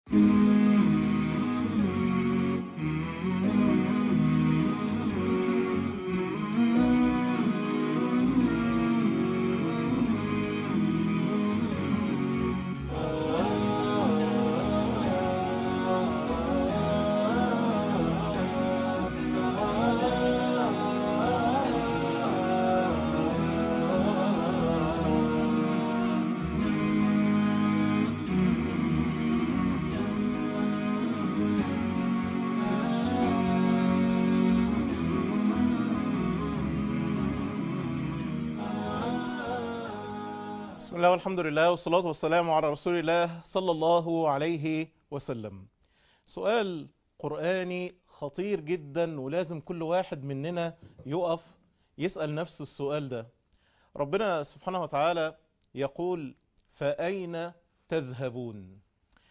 بسم الله والحمد لله والصلاة والسلام على رسول الله صلى الله عليه وسلم سؤال قرآني خطير جدا ولازم كل واحد مننا يقف يسأل نفسه السؤال ده ربنا سبحانه وتعالى يقول فأين تذهبون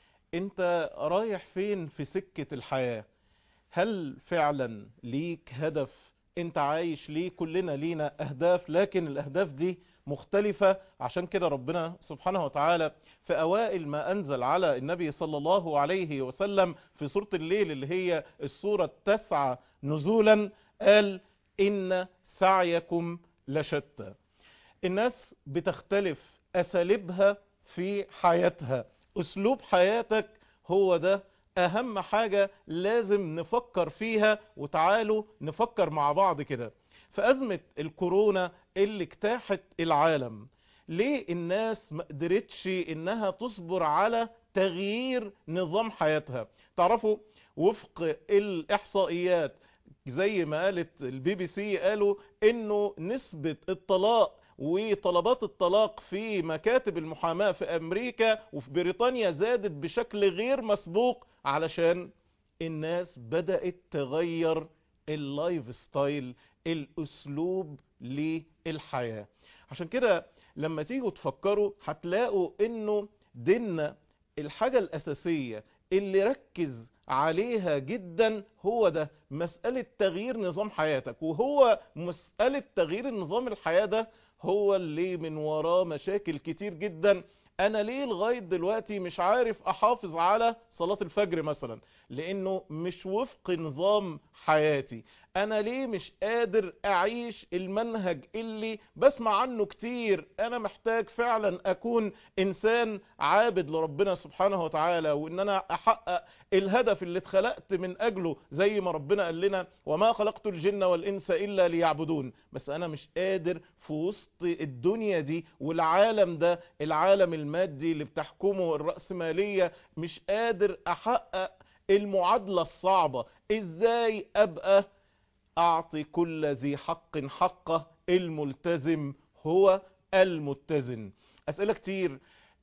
انت رايح فين في سكة الحياة هل فعلا ليك هدف انت عايش ليه كلنا لينا اهداف لكن الاهداف دي مختلفة عشان كده ربنا سبحانه وتعالى في اوائل ما انزل على النبي صلى الله عليه وسلم في سورة الليل اللي هي السورة التاسعة نزولا قال ان سعيكم لشتى الناس بتختلف اساليبها في حياتها اسلوب حياتك هو ده اهم حاجة لازم نفكر فيها وتعالوا نفكر مع بعض كده في ازمة الكورونا اللي اجتاحت العالم ليه الناس ما قدرتش انها تصبر على تغيير نظام حياتها تعرفوا وفق الاحصائيات زي ما قالت البي بي سي قالوا انه نسبة الطلاق وطلبات الطلاق في مكاتب المحاماة في امريكا وفي بريطانيا زادت بشكل غير مسبوق علشان الناس بدأت تغير اللايف ستايل الاسلوب للحياة عشان كده لما تيجوا تفكروا هتلاقوا انه ديننا الحاجة الاساسية اللي ركز عليها جدا هو ده مسألة تغيير نظام حياتك وهو مسألة تغيير نظام الحياة ده هو اللي من وراه مشاكل كتير جدا انا ليه لغاية دلوقتي مش عارف احافظ على صلاة الفجر مثلا لانه مش وفق نظام حياتي انا ليه مش قادر اعيش المنهج اللي بسمع عنه كتير انا محتاج فعلا اكون انسان عابد لربنا سبحانه وتعالى وان انا احقق الهدف اللي اتخلقت من اجله زي ما ربنا قال لنا وما خلقت الجن والانس الا ليعبدون بس انا مش قادر في وسط الدنيا دي والعالم ده العالم المادي اللي بتحكمه الرأسمالية مش قادر احقق المعادلة الصعبة ازاي ابقى اعطي كل ذي حق حقه الملتزم هو المتزن اسئلة كتير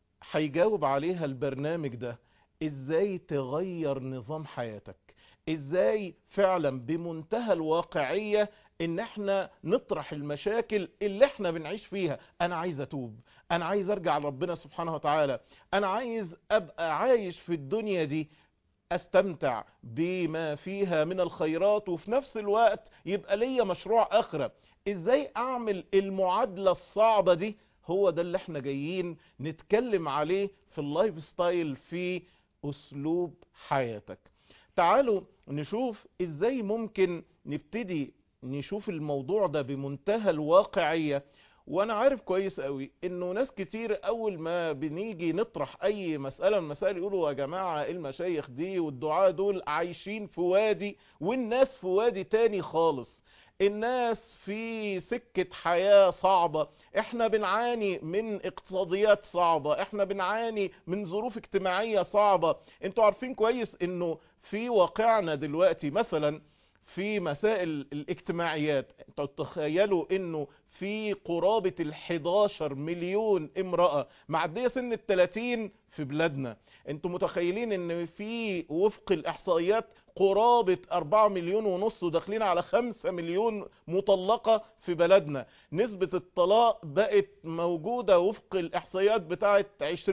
هيجاوب عليها البرنامج ده ازاي تغير نظام حياتك ازاي فعلا بمنتهى الواقعية ان احنا نطرح المشاكل اللي احنا بنعيش فيها انا عايز اتوب انا عايز ارجع لربنا سبحانه وتعالى انا عايز ابقى عايش في الدنيا دي استمتع بما فيها من الخيرات وفي نفس الوقت يبقى ليا مشروع اخرة ازاي اعمل المعادلة الصعبة دي هو ده اللي احنا جايين نتكلم عليه في اللايف ستايل في اسلوب حياتك تعالوا نشوف ازاي ممكن نبتدي نشوف الموضوع ده بمنتهى الواقعية وانا عارف كويس قوي انه ناس كتير اول ما بنيجي نطرح اي مسألة من المسائل يقولوا يا جماعة المشايخ دي والدعاء دول عايشين في وادي والناس في وادي تاني خالص الناس في سكة حياة صعبة احنا بنعاني من اقتصاديات صعبة احنا بنعاني من ظروف اجتماعية صعبة انتوا عارفين كويس انه في واقعنا دلوقتي مثلا في مسائل الاجتماعيات انتوا تخيلوا انه في قرابة ال11 مليون امرأة معدية سن التلاتين في بلادنا انتوا متخيلين ان في وفق الاحصائيات قرابة 4 مليون ونص وداخلين على 5 مليون مطلقة في بلدنا نسبة الطلاق بقت موجودة وفق الاحصائيات بتاعت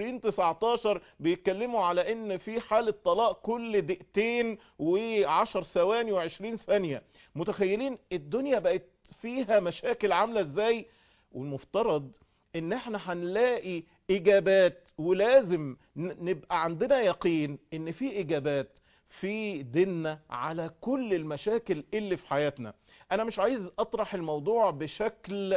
2019 بيتكلموا على ان في حالة طلاق كل دقيقتين و10 ثواني و20 ثانية متخيلين الدنيا بقت فيها مشاكل عاملة ازاي والمفترض ان احنا هنلاقي اجابات ولازم ن- نبقى عندنا يقين ان في اجابات في ديننا على كل المشاكل اللي في حياتنا انا مش عايز اطرح الموضوع بشكل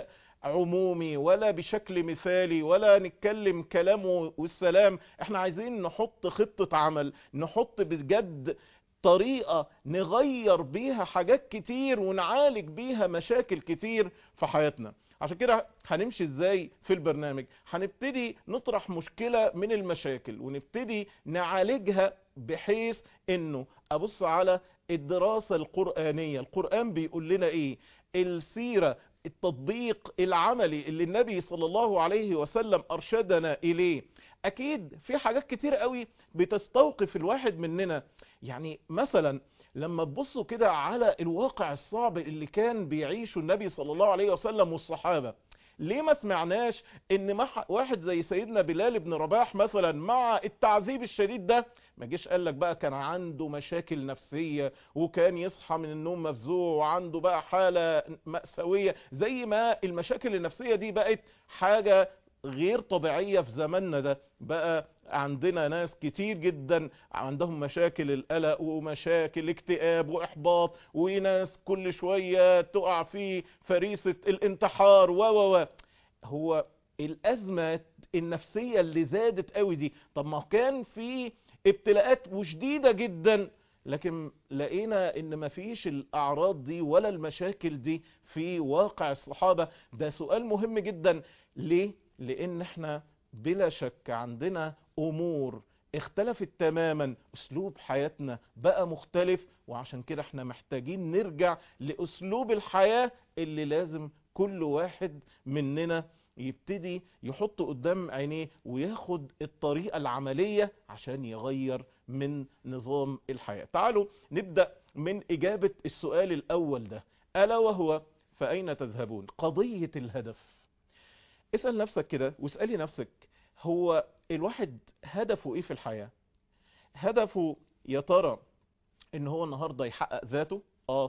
عمومي ولا بشكل مثالي ولا نتكلم كلام والسلام احنا عايزين نحط خطة عمل نحط بجد طريقة نغير بيها حاجات كتير ونعالج بيها مشاكل كتير في حياتنا عشان كده هنمشي ازاي في البرنامج هنبتدي نطرح مشكلة من المشاكل ونبتدي نعالجها بحيث انه ابص على الدراسة القرآنية القرآن بيقول لنا ايه السيرة التطبيق العملي اللي النبي صلى الله عليه وسلم ارشدنا اليه اكيد في حاجات كتير قوي بتستوقف الواحد مننا يعني مثلا لما تبصوا كده على الواقع الصعب اللي كان بيعيشه النبي صلى الله عليه وسلم والصحابة ليه ما سمعناش ان مح- واحد زي سيدنا بلال بن رباح مثلا مع التعذيب الشديد ده ما جيش قال لك بقى كان عنده مشاكل نفسية وكان يصحى من النوم مفزوع وعنده بقى حالة مأساوية زي ما المشاكل النفسية دي بقت حاجة غير طبيعية في زماننا ده بقى عندنا ناس كتير جدا عندهم مشاكل القلق ومشاكل اكتئاب واحباط وناس كل شوية تقع في فريسة الانتحار و و و هو الازمة النفسية اللي زادت قوي دي طب ما كان في ابتلاءات وشديدة جدا لكن لقينا ان مفيش الاعراض دي ولا المشاكل دي في واقع الصحابة ده سؤال مهم جدا ليه لان احنا بلا شك عندنا امور اختلفت تماما اسلوب حياتنا بقى مختلف وعشان كده احنا محتاجين نرجع لاسلوب الحياة اللي لازم كل واحد مننا يبتدي يحط قدام عينيه وياخد الطريقة العملية عشان يغير من نظام الحياة تعالوا نبدأ من إجابة السؤال الأول ده ألا وهو فأين تذهبون قضية الهدف اسأل نفسك كده واسألي نفسك هو الواحد هدفه ايه في الحياة هدفه يا ترى ان هو النهاردة يحقق ذاته اه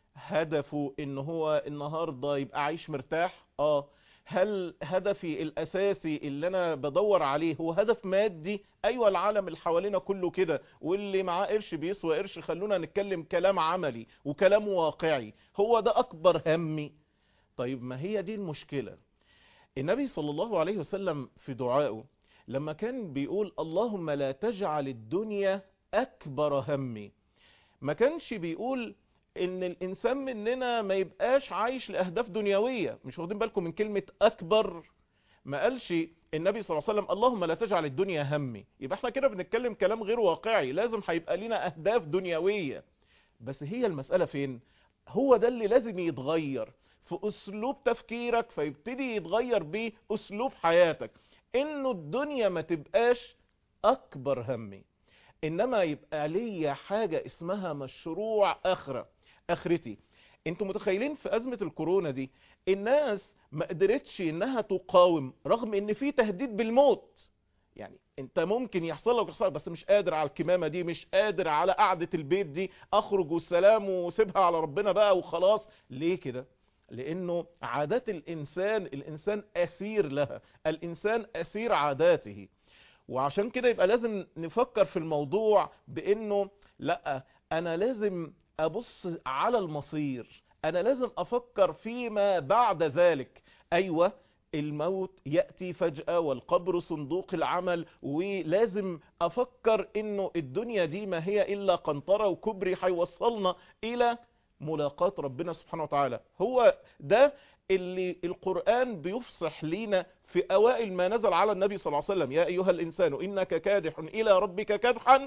هدفه ان هو النهاردة يبقى عايش مرتاح اه هل هدفي الاساسي اللي انا بدور عليه هو هدف مادي ايوه العالم اللي حوالينا كله كده واللي معاه قرش بيسوى قرش خلونا نتكلم كلام عملي وكلام واقعي هو ده اكبر همي طيب ما هي دي المشكلة النبي صلى الله عليه وسلم في دعائه لما كان بيقول اللهم لا تجعل الدنيا أكبر همي ما كانش بيقول ان الانسان مننا ما يبقاش عايش لاهداف دنيوية مش واخدين بالكم من كلمة اكبر ما قالش النبي صلى الله عليه وسلم اللهم لا تجعل الدنيا همي يبقى احنا كده بنتكلم كلام غير واقعي لازم هيبقى لنا اهداف دنيوية بس هي المسألة فين هو ده اللي لازم يتغير في اسلوب تفكيرك فيبتدي يتغير بيه اسلوب حياتك انه الدنيا ما تبقاش اكبر همي انما يبقى ليا حاجة اسمها مشروع اخرة اخرتي انتوا متخيلين في ازمة الكورونا دي الناس ما قدرتش انها تقاوم رغم ان في تهديد بالموت يعني انت ممكن يحصل لك يحصل لك بس مش قادر على الكمامة دي مش قادر على قعدة البيت دي اخرج والسلام وسيبها على ربنا بقى وخلاص ليه كده لانه عادات الانسان الانسان اسير لها الانسان اسير عاداته وعشان كده يبقى لازم نفكر في الموضوع بانه لا انا لازم ابص على المصير انا لازم افكر فيما بعد ذلك ايوه الموت يأتي فجأة والقبر صندوق العمل ولازم افكر انه الدنيا دي ما هي الا قنطرة وكبري هيوصلنا الى ملاقاة ربنا سبحانه وتعالى هو ده اللي القرآن بيفصح لينا في أوائل ما نزل على النبي صلى الله عليه وسلم يا أيها الإنسان إنك كادح إلى ربك كدحا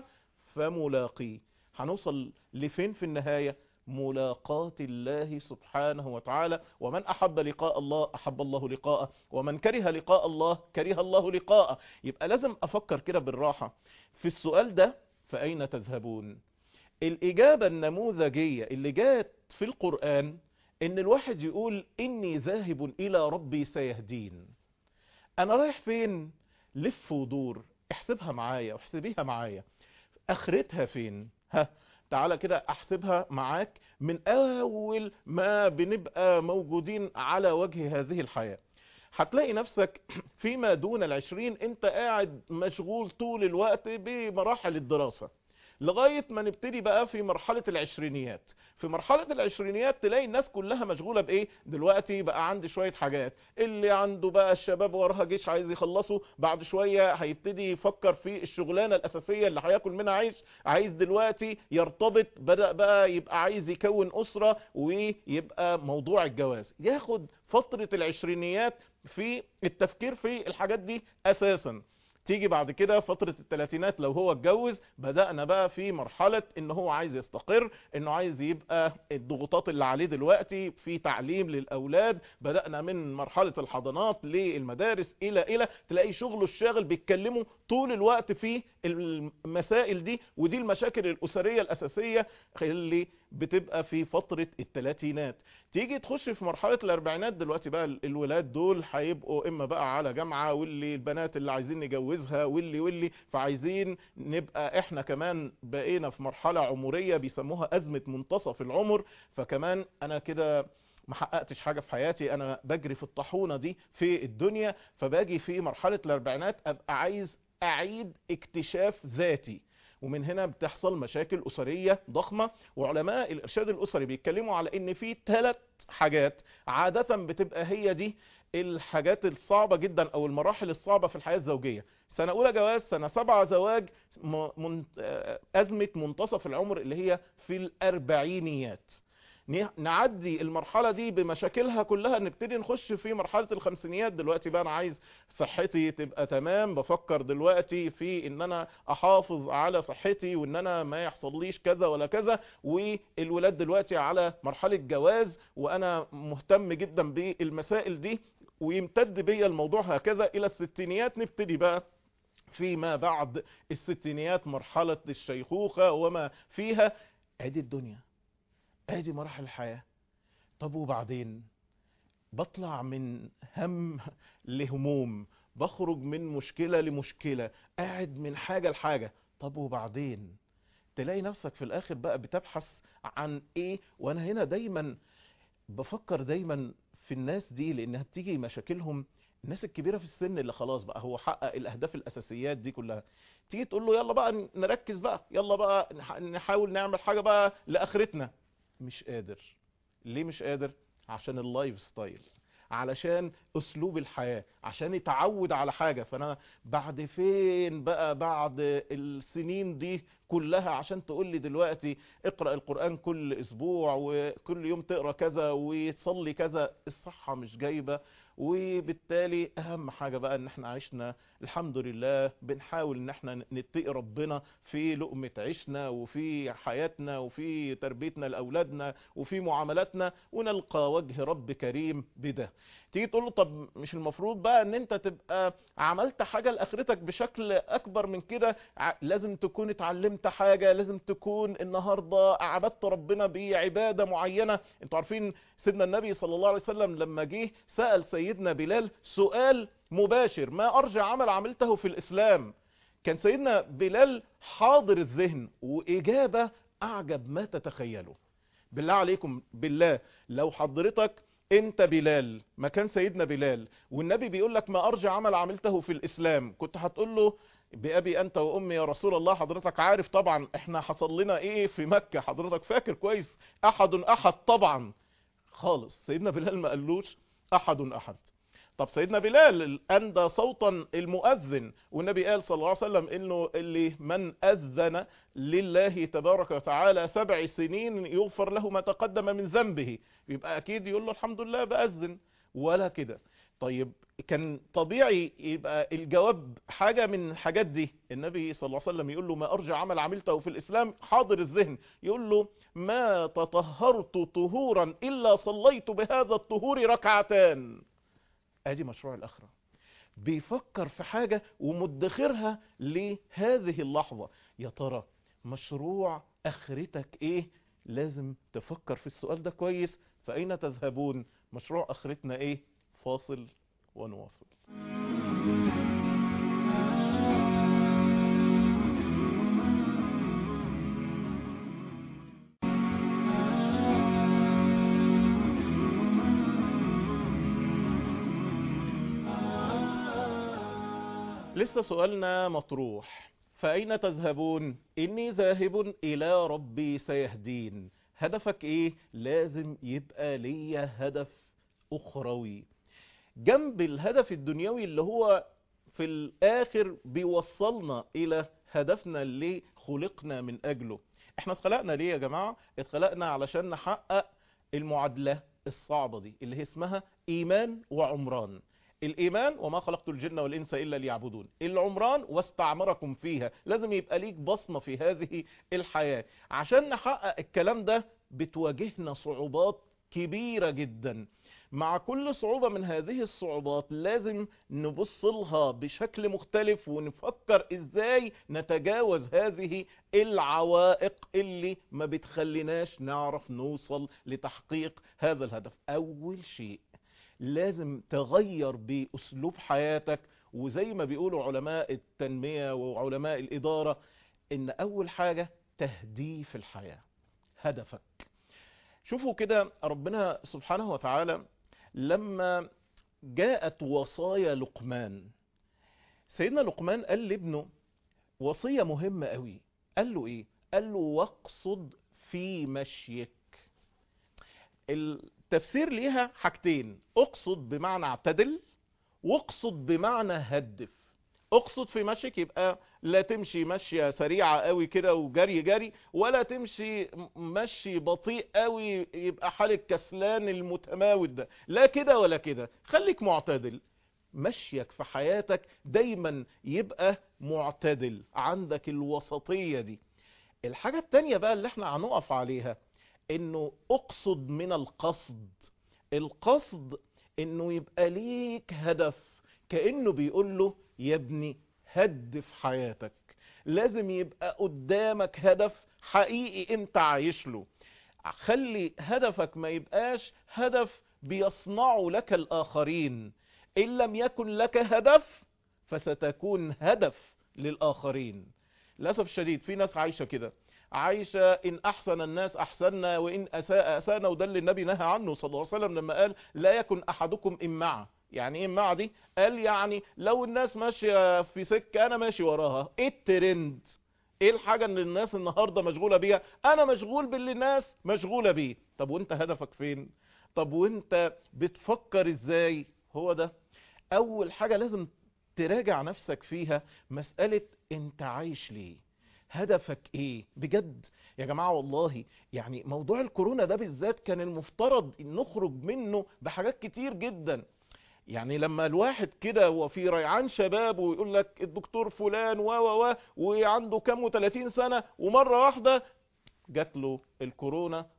فملاقيه هنوصل لفين في النهاية ملاقاة الله سبحانه وتعالى ومن أحب لقاء الله أحب الله لقاءه ومن كره لقاء الله كره الله لقاءه يبقى لازم أفكر كده بالراحة في السؤال ده فأين تذهبون الإجابة النموذجية اللي جات في القرآن إن الواحد يقول إني ذاهب إلى ربي سيهدين أنا رايح فين لف ودور احسبها معايا واحسبيها معايا اخرتها فين ها تعالى كده احسبها معاك من اول ما بنبقى موجودين على وجه هذه الحياة هتلاقي نفسك فيما دون العشرين انت قاعد مشغول طول الوقت بمراحل الدراسة لغاية ما نبتدي بقى في مرحلة العشرينيات في مرحلة العشرينيات تلاقي الناس كلها مشغولة بايه دلوقتي بقى عندي شوية حاجات اللي عنده بقى الشباب وراها جيش عايز يخلصه بعد شوية هيبتدي يفكر في الشغلانة الأساسية اللي هياكل منها عيش عايز دلوقتي يرتبط بدأ بقى يبقى عايز يكون أسرة ويبقى موضوع الجواز ياخد فترة العشرينيات في التفكير في الحاجات دي أساسا تيجي بعد كده فترة الثلاثينات لو هو اتجوز بدأنا بقى في مرحلة ان هو عايز يستقر انه عايز يبقى الضغوطات اللي عليه دلوقتي في تعليم للأولاد بدأنا من مرحلة الحضانات للمدارس الى الى تلاقي شغله الشاغل بيتكلموا طول الوقت في المسائل دي ودي المشاكل الأسرية الأساسية اللي بتبقى في فترة الثلاثينات تيجي تخش في مرحلة الاربعينات دلوقتي بقى الولاد دول هيبقوا اما بقى على جامعة واللي البنات اللي عايزين نجوزها واللي واللي فعايزين نبقى احنا كمان بقينا في مرحلة عمرية بيسموها ازمة منتصف العمر فكمان انا كده ما حققتش حاجة في حياتي انا بجري في الطاحونة دي في الدنيا فباجي في مرحلة الاربعينات ابقى عايز اعيد اكتشاف ذاتي ومن هنا بتحصل مشاكل أسرية ضخمة وعلماء الإرشاد الأسري بيتكلموا على إن في ثلاث حاجات عادة بتبقى هي دي الحاجات الصعبة جدا أو المراحل الصعبة في الحياة الزوجية سنة أولى جواز سنة سبعة زواج من أزمة منتصف العمر اللي هي في الأربعينيات نعدي المرحلة دي بمشاكلها كلها نبتدي نخش في مرحلة الخمسينيات دلوقتي بقى انا عايز صحتي تبقى تمام بفكر دلوقتي في ان انا احافظ على صحتي وان انا ما يحصليش كذا ولا كذا والولاد دلوقتي على مرحلة جواز وانا مهتم جدا بالمسائل دي ويمتد بيا الموضوع هكذا الى الستينيات نبتدي بقى فيما بعد الستينيات مرحلة الشيخوخة وما فيها ادي الدنيا ادي مراحل الحياة طب وبعدين بطلع من هم لهموم بخرج من مشكلة لمشكلة قاعد من حاجة لحاجة طب وبعدين تلاقي نفسك في الاخر بقى بتبحث عن ايه وانا هنا دايما بفكر دايما في الناس دي لانها بتيجي مشاكلهم الناس الكبيرة في السن اللي خلاص بقى هو حقق الاهداف الاساسيات دي كلها تيجي تقول له يلا بقى نركز بقى يلا بقى نحاول نعمل حاجة بقى لاخرتنا مش قادر ليه مش قادر عشان اللايف ستايل علشان اسلوب الحياة عشان يتعود على حاجة فانا بعد فين بقى بعد السنين دي كلها عشان تقول لي دلوقتي اقرأ القرآن كل اسبوع وكل يوم تقرأ كذا وتصلي كذا الصحة مش جايبة وبالتالي اهم حاجة بقى ان احنا عشنا الحمد لله بنحاول ان احنا نتقي ربنا في لقمة عيشنا وفي حياتنا وفي تربيتنا لأولادنا وفي معاملاتنا ونلقى وجه رب كريم بده تيجي تقول له طب مش المفروض بقى ان انت تبقى عملت حاجة لاخرتك بشكل اكبر من كده لازم تكون اتعلمت حاجة لازم تكون النهاردة عبدت ربنا بعبادة معينة انتوا عارفين سيدنا النبي صلى الله عليه وسلم لما جه سأل سيدنا بلال سؤال مباشر ما ارجع عمل عملته في الاسلام كان سيدنا بلال حاضر الذهن واجابة اعجب ما تتخيلوا بالله عليكم بالله لو حضرتك انت بلال مكان سيدنا بلال والنبي بيقول لك ما ارجع عمل عملته في الاسلام كنت هتقول له بأبي أنت وأمي يا رسول الله حضرتك عارف طبعا احنا حصل لنا ايه في مكة حضرتك فاكر كويس أحد أحد طبعا خالص سيدنا بلال ما قالوش أحد أحد طب سيدنا بلال أندى صوتا المؤذن والنبي قال صلى الله عليه وسلم إنه اللي من أذن لله تبارك وتعالى سبع سنين يغفر له ما تقدم من ذنبه يبقى أكيد يقول له الحمد لله بأذن ولا كده طيب كان طبيعي يبقى الجواب حاجة من الحاجات دي النبي صلى الله عليه وسلم يقول له ما أرجع عمل عملته في الإسلام حاضر الذهن يقول له ما تطهرت طهورا إلا صليت بهذا الطهور ركعتان ادي مشروع الاخرة بيفكر في حاجة ومدخرها لهذه اللحظة يا ترى مشروع اخرتك ايه لازم تفكر في السؤال ده كويس فاين تذهبون مشروع اخرتنا ايه فاصل ونواصل لسه سؤالنا مطروح فأين تذهبون إني ذاهب إلى ربي سيهدين هدفك إيه لازم يبقى ليا هدف أخروي جنب الهدف الدنيوي اللي هو في الآخر بيوصلنا إلى هدفنا اللي خلقنا من أجله احنا اتخلقنا ليه يا جماعة اتخلقنا علشان نحقق المعادلة الصعبة دي اللي هي اسمها إيمان وعمران الإيمان وما خلقت الجن والإنس إلا ليعبدون العمران واستعمركم فيها لازم يبقى ليك بصمة في هذه الحياة عشان نحقق الكلام ده بتواجهنا صعوبات كبيرة جدا مع كل صعوبة من هذه الصعوبات لازم نبص لها بشكل مختلف ونفكر ازاي نتجاوز هذه العوائق اللي ما بتخليناش نعرف نوصل لتحقيق هذا الهدف اول شيء لازم تغير باسلوب حياتك وزي ما بيقولوا علماء التنمية وعلماء الادارة ان اول حاجة تهديف الحياة هدفك شوفوا كده ربنا سبحانه وتعالى لما جاءت وصايا لقمان سيدنا لقمان قال لابنه وصية مهمة قوي قال له ايه قال له واقصد في مشيك التفسير ليها حاجتين اقصد بمعنى اعتدل واقصد بمعنى هدف اقصد في مشيك يبقى لا تمشي مشية سريعة قوي كده وجري جري ولا تمشي مشي بطيء قوي يبقى حالك كسلان المتماود ده لا كده ولا كده خليك معتدل مشيك في حياتك دايما يبقى معتدل عندك الوسطية دي الحاجة التانية بقى اللي احنا هنقف عليها انه اقصد من القصد القصد انه يبقى ليك هدف كأنه بيقول له يا ابني هدف حياتك لازم يبقى قدامك هدف حقيقي انت عايش له خلي هدفك ما يبقاش هدف بيصنعه لك الآخرين إن لم يكن لك هدف فستكون هدف للآخرين للأسف الشديد في ناس عايشة كده عايشة إن أحسن الناس أحسننا وإن أساء أسانا وده اللي النبي نهى عنه صلى الله عليه وسلم لما قال لا يكن أحدكم إمعة يعني ايه إمعة دي قال يعني لو الناس ماشية في سكة أنا ماشي وراها إيه الترند ايه الحاجة اللي الناس النهاردة مشغولة بيها انا مشغول باللي الناس مشغولة بيه طب وانت هدفك فين طب وانت بتفكر ازاي هو ده اول حاجة لازم تراجع نفسك فيها مسألة انت عايش ليه هدفك ايه بجد يا جماعة والله يعني موضوع الكورونا ده بالذات كان المفترض نخرج منه بحاجات كتير جدا يعني لما الواحد كده وفي ريعان شباب ويقول لك الدكتور فلان و و و وعنده كام و30 سنة ومرة واحدة جات له الكورونا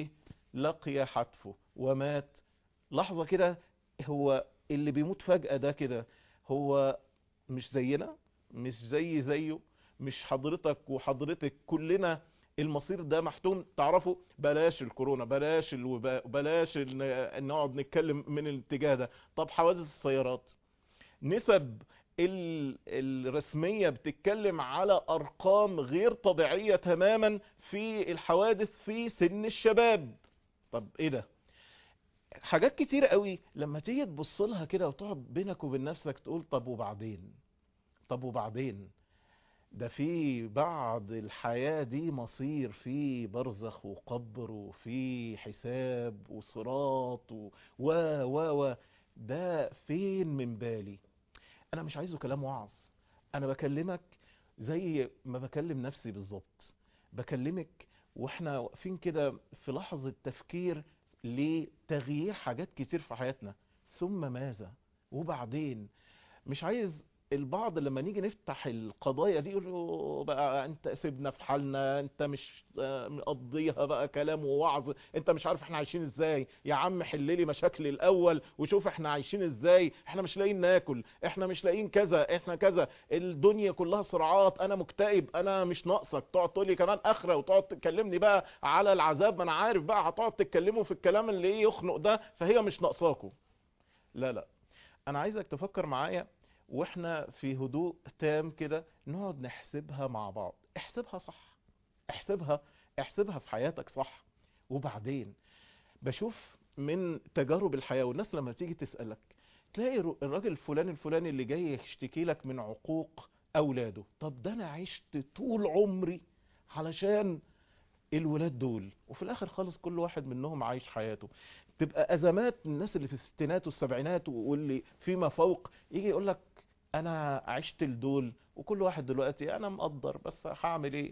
ولقي حتفه ومات لحظة كده هو اللي بيموت فجأة ده كده هو مش زينا مش زي زيه مش حضرتك وحضرتك كلنا المصير ده محتوم تعرفوا بلاش الكورونا بلاش الوباء بلاش ال- نقعد نتكلم من الاتجاه ده طب حوادث السيارات نسب ال- الرسمية بتتكلم على أرقام غير طبيعية تماما في الحوادث في سن الشباب طب ايه ده حاجات كتير قوي لما تيجي تبص لها كده وتقعد بينك وبين نفسك تقول طب وبعدين طب وبعدين ده في بعد الحياة دي مصير في برزخ وقبر وفي حساب وصراط و و و و ده فين من بالي انا مش عايزه كلام وعظ انا بكلمك زي ما بكلم نفسي بالظبط بكلمك واحنا واقفين كده في لحظة تفكير لتغيير حاجات كتير في حياتنا ثم ماذا وبعدين مش عايز البعض لما نيجي نفتح القضايا دي يقولوا بقى انت سيبنا في حالنا انت مش آه، مقضيها بقى كلام ووعظ انت مش عارف احنا عايشين ازاي يا عم حل لي مشاكلي الاول وشوف احنا عايشين ازاي احنا مش لاقيين ناكل احنا مش لاقيين كذا احنا كذا الدنيا كلها صراعات انا مكتئب انا مش ناقصك تقعد تقول لي كمان اخره وتقعد تكلمني بقى على العذاب ما انا عارف بقى هتقعد تتكلموا في الكلام اللي ايه يخنق ده فهي مش ناقصاكوا لا لا انا عايزك تفكر معايا واحنا في هدوء تام كده نقعد نحسبها مع بعض احسبها صح احسبها احسبها في حياتك صح وبعدين بشوف من تجارب الحياة والناس لما تيجي تسألك تلاقي الر- الراجل الفلاني الفلاني اللي جاي يشتكي لك من عقوق اولاده طب ده انا عشت طول عمري علشان الولاد دول وفي الاخر خالص كل واحد منهم عايش حياته تبقى ازمات الناس اللي في الستينات والسبعينات واللي فيما فوق يجي يقول لك انا عشت لدول وكل واحد دلوقتي انا مقدر بس هعمل ايه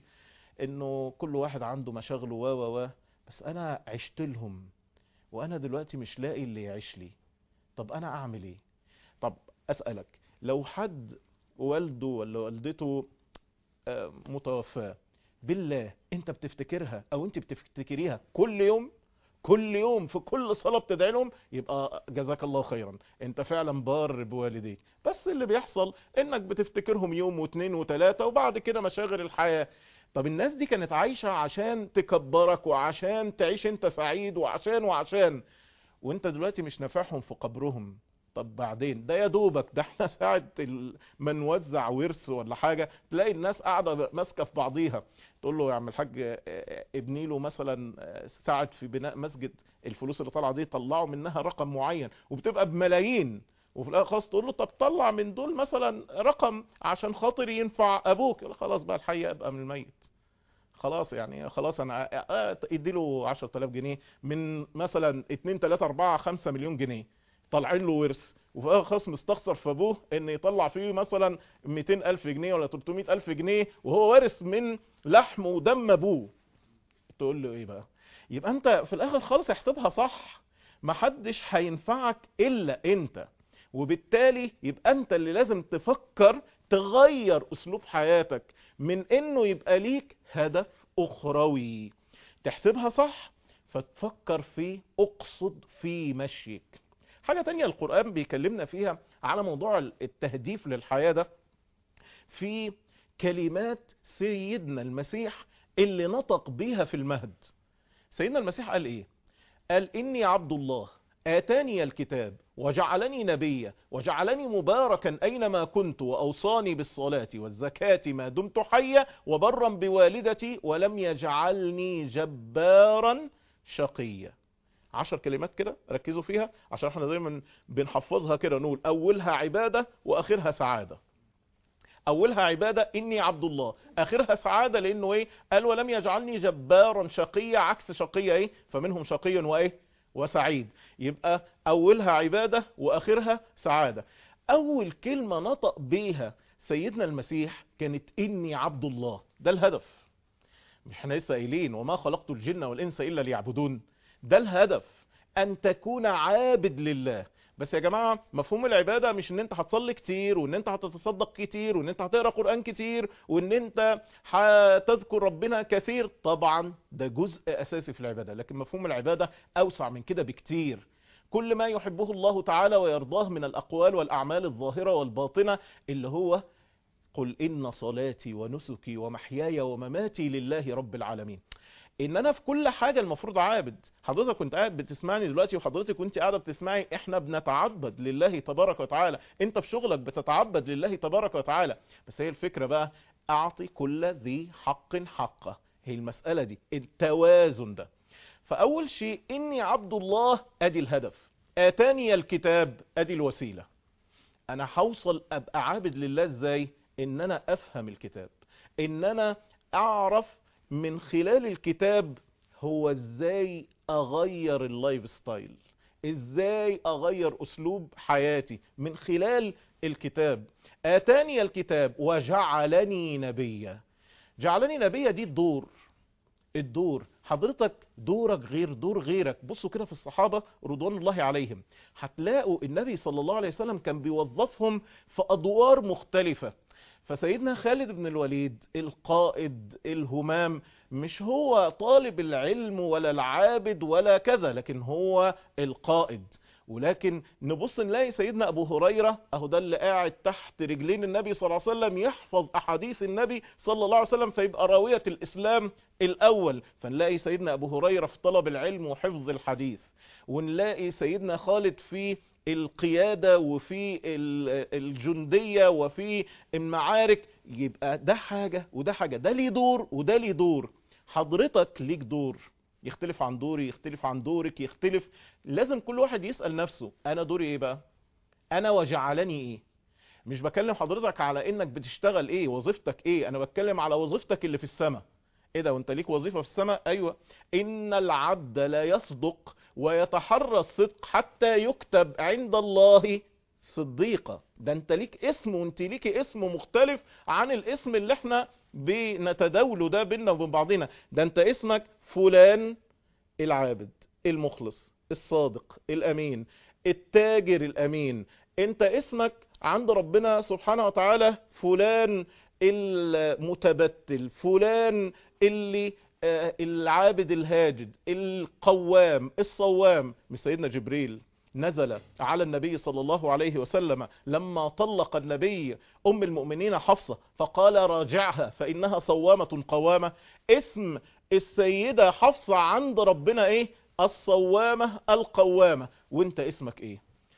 انه كل واحد عنده مشاغله و و و بس انا عشت لهم وانا دلوقتي مش لاقي اللي يعيش لي طب انا اعمل ايه طب اسالك لو حد والده ولا والدته آه، متوفاه بالله انت بتفتكرها او انت بتفتكريها كل يوم كل يوم في كل صلاة بتدعي لهم يبقى جزاك الله خيرا انت فعلا بار بوالديك بس اللي بيحصل انك بتفتكرهم يوم واثنين وثلاثة وبعد كده مشاغل الحياة طب الناس دي كانت عايشة عشان تكبرك وعشان تعيش انت سعيد وعشان وعشان وانت دلوقتي مش نافعهم في قبرهم طب بعدين ده يا دوبك ده احنا ساعة ال- ما نوزع ورث ولا حاجة تلاقي الناس قاعدة ماسكة في بعضيها تقول له يا عم الحاج اه، اه، ابني له مثلا اه، ساعد في بناء مسجد الفلوس اللي طالعة دي طلعوا منها رقم معين وبتبقى بملايين وفي الاخر خلاص تقول له طب طلع من دول مثلا رقم عشان خاطر ينفع ابوك يقول خلاص بقى الحي ابقى من الميت خلاص يعني خلاص انا اه، ادي له 10000 جنيه من مثلا 2 3 4 5 مليون جنيه طالعين له ورث وفي الاخر خلاص مستخسر في ابوه ان يطلع فيه مثلا 200 الف جنيه ولا 300 الف جنيه وهو وارث من لحم ودم ابوه تقول له ايه بقى يبقى انت في الاخر خالص احسبها صح محدش هينفعك الا انت وبالتالي يبقى انت اللي لازم تفكر تغير اسلوب حياتك من انه يبقى ليك هدف اخروي تحسبها صح فتفكر في اقصد في مشيك حاجة تانية القرآن بيكلمنا فيها على موضوع التهديف للحياة ده في كلمات سيدنا المسيح اللي نطق بيها في المهد سيدنا المسيح قال ايه قال اني عبد الله اتاني الكتاب وجعلني نبيا وجعلني مباركا اينما كنت واوصاني بالصلاة والزكاة ما دمت حيا وبرا بوالدتي ولم يجعلني جبارا شقيا عشر كلمات كده ركزوا فيها عشان احنا دايما بنحفظها كده نقول اولها عبادة واخرها سعادة اولها عبادة اني عبد الله اخرها سعادة لانه ايه قال ولم يجعلني جبارا شقيا عكس شقيا ايه فمنهم شقي وايه وسعيد يبقى اولها عبادة واخرها سعادة اول كلمة نطق بيها سيدنا المسيح كانت اني عبد الله ده الهدف مش احنا لسه قايلين وما خلقت الجن والانس الا ليعبدون ده الهدف ان تكون عابد لله بس يا جماعة مفهوم العبادة مش ان انت هتصلي كتير وان انت هتتصدق كتير وان انت هتقرأ قرآن كتير وان انت هتذكر ربنا كثير طبعا ده جزء اساسي في العبادة لكن مفهوم العبادة اوسع من كده بكتير كل ما يحبه الله تعالى ويرضاه من الاقوال والاعمال الظاهرة والباطنة اللي هو قل ان صلاتي ونسكي ومحياي ومماتي لله رب العالمين ان انا في كل حاجة المفروض عابد حضرتك كنت قاعد بتسمعني دلوقتي وحضرتك كنت قاعدة بتسمعي احنا بنتعبد لله تبارك وتعالى انت في شغلك بتتعبد لله تبارك وتعالى بس هي الفكرة بقى اعطي كل ذي حق حقه هي المسألة دي التوازن ده فاول شيء اني عبد الله ادي الهدف اتاني الكتاب ادي الوسيلة انا هوصل ابقى عابد لله ازاي ان انا افهم الكتاب ان انا اعرف من خلال الكتاب هو ازاي اغير اللايف ستايل ازاي اغير اسلوب حياتي من خلال الكتاب اتاني الكتاب وجعلني نبيا جعلني نبيا دي الدور الدور حضرتك دورك غير دور غيرك بصوا كده في الصحابة رضوان الله عليهم هتلاقوا النبي صلى الله عليه وسلم كان بيوظفهم في أدوار مختلفة فسيدنا خالد بن الوليد القائد الهمام مش هو طالب العلم ولا العابد ولا كذا لكن هو القائد ولكن نبص نلاقي سيدنا ابو هريرة اهو ده اللي قاعد تحت رجلين النبي صلى الله عليه وسلم يحفظ احاديث النبي صلى الله عليه وسلم فيبقى راوية الاسلام الاول فنلاقي سيدنا ابو هريرة في طلب العلم وحفظ الحديث ونلاقي سيدنا خالد في القيادة وفي الجندية وفي المعارك يبقى ده حاجة وده حاجة ده ليه دور وده ليه دور حضرتك ليك دور يختلف عن دوري يختلف عن دورك يختلف لازم كل واحد يسأل نفسه انا دوري ايه بقى انا وجعلني ايه مش بكلم حضرتك على انك بتشتغل ايه وظيفتك ايه انا بتكلم على وظيفتك اللي في السماء ايه ده وانت ليك وظيفة في السماء ايوه ان العبد لا يصدق ويتحرى الصدق حتى يكتب عند الله صديقة ده انت ليك اسم وانت ليك اسم مختلف عن الاسم اللي احنا بنتداوله ده بينا وبين بعضنا ده انت اسمك فلان العابد المخلص الصادق الامين التاجر الامين انت اسمك عند ربنا سبحانه وتعالى فلان المتبتل فلان اللي العابد الهاجد القوام الصوام مش سيدنا جبريل نزل على النبي صلى الله عليه وسلم لما طلق النبي أم المؤمنين حفصة فقال راجعها فإنها صوامة قوامة اسم السيدة حفصة عند ربنا ايه الصوامة القوامة وانت اسمك ايه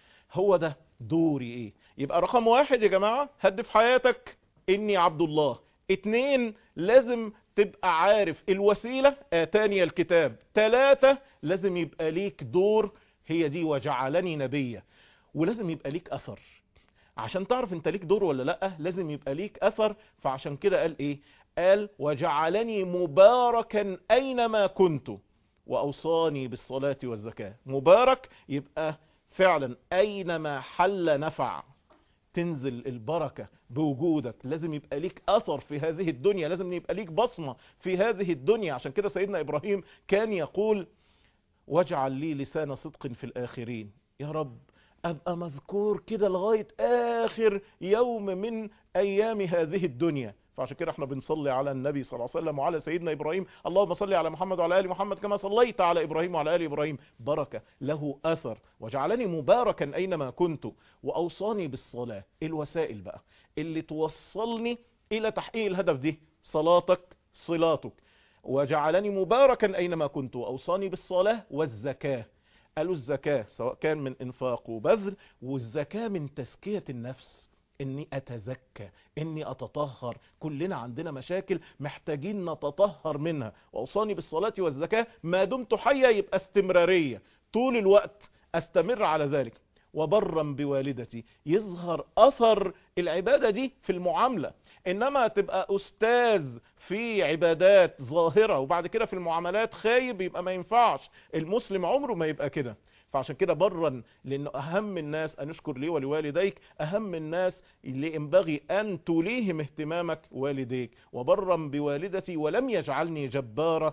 هو ده دوري ايه يبقى رقم واحد يا جماعة هدف حياتك اني عبد الله اتنين لازم تبقى عارف الوسيلة اتاني الكتاب تلاتة لازم يبقى ليك دور هي دي وجعلني نبيا ولازم يبقى ليك اثر عشان تعرف انت ليك دور ولا لا لازم يبقى ليك اثر فعشان كده قال ايه قال وجعلني مباركا اينما كنت واوصاني بالصلاة والزكاة مبارك يبقى فعلا اينما حل نفع تنزل البركة بوجودك لازم يبقى ليك اثر في هذه الدنيا لازم يبقى ليك بصمة في هذه الدنيا عشان كده سيدنا ابراهيم كان يقول واجعل لي لسان صدق في الآخرين يا رب أبقى مذكور كده لغاية آخر يوم من أيام هذه الدنيا فعشان كده احنا بنصلي على النبي صلى الله عليه وسلم وعلى سيدنا إبراهيم اللهم صل على محمد وعلى آل محمد كما صليت على إبراهيم وعلى آل إبراهيم بركة له أثر وجعلني مباركا أينما كنت وأوصاني بالصلاة الوسائل بقى اللي توصلني إلى تحقيق الهدف دي صلاتك صلاتك وجعلني مباركا أينما كنت وأوصاني بالصلاة والزكاة قالوا الزكاة سواء كان من انفاق وبذل والزكاة من تزكية النفس اني اتزكى اني اتطهر كلنا عندنا مشاكل محتاجين نتطهر منها واوصاني بالصلاة والزكاة ما دمت حيا يبقى استمرارية طول الوقت استمر على ذلك وبرا بوالدتي يظهر اثر العبادة دي في المعاملة انما تبقى استاذ في عبادات ظاهرة وبعد كده في المعاملات خايب يبقى ما ينفعش المسلم عمره ما يبقى كده فعشان كده برا لانه اهم الناس ان اشكر لي ولوالديك اهم الناس اللي ينبغي ان تليهم اهتمامك والديك وبرا بوالدتي ولم يجعلني جبارا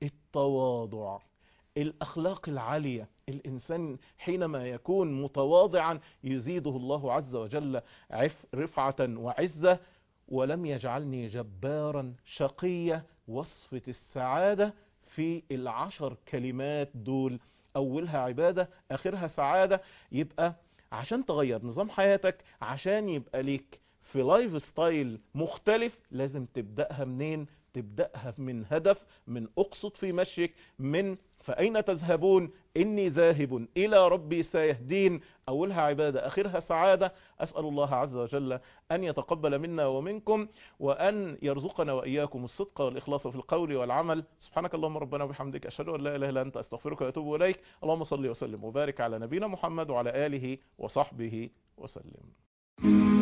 التواضع الاخلاق العالية الانسان حينما يكون متواضعا يزيده الله عز وجل رفعة وعزة ولم يجعلني جبارا شقية وصفة السعادة في العشر كلمات دول اولها عبادة اخرها سعادة يبقى عشان تغير نظام حياتك عشان يبقى ليك في لايف ستايل مختلف لازم تبدأها منين تبدأها من هدف من اقصد في مشيك من فأين تذهبون إني ذاهب إلى ربي سيهدين أولها عبادة آخرها سعادة أسأل الله عز وجل أن يتقبل منا ومنكم وأن يرزقنا وإياكم الصدق والإخلاص في القول والعمل سبحانك اللهم ربنا وبحمدك أشهد أن لا إله إلا أنت أستغفرك وأتوب إليك اللهم صل وسلم وبارك على نبينا محمد وعلى آله وصحبه وسلم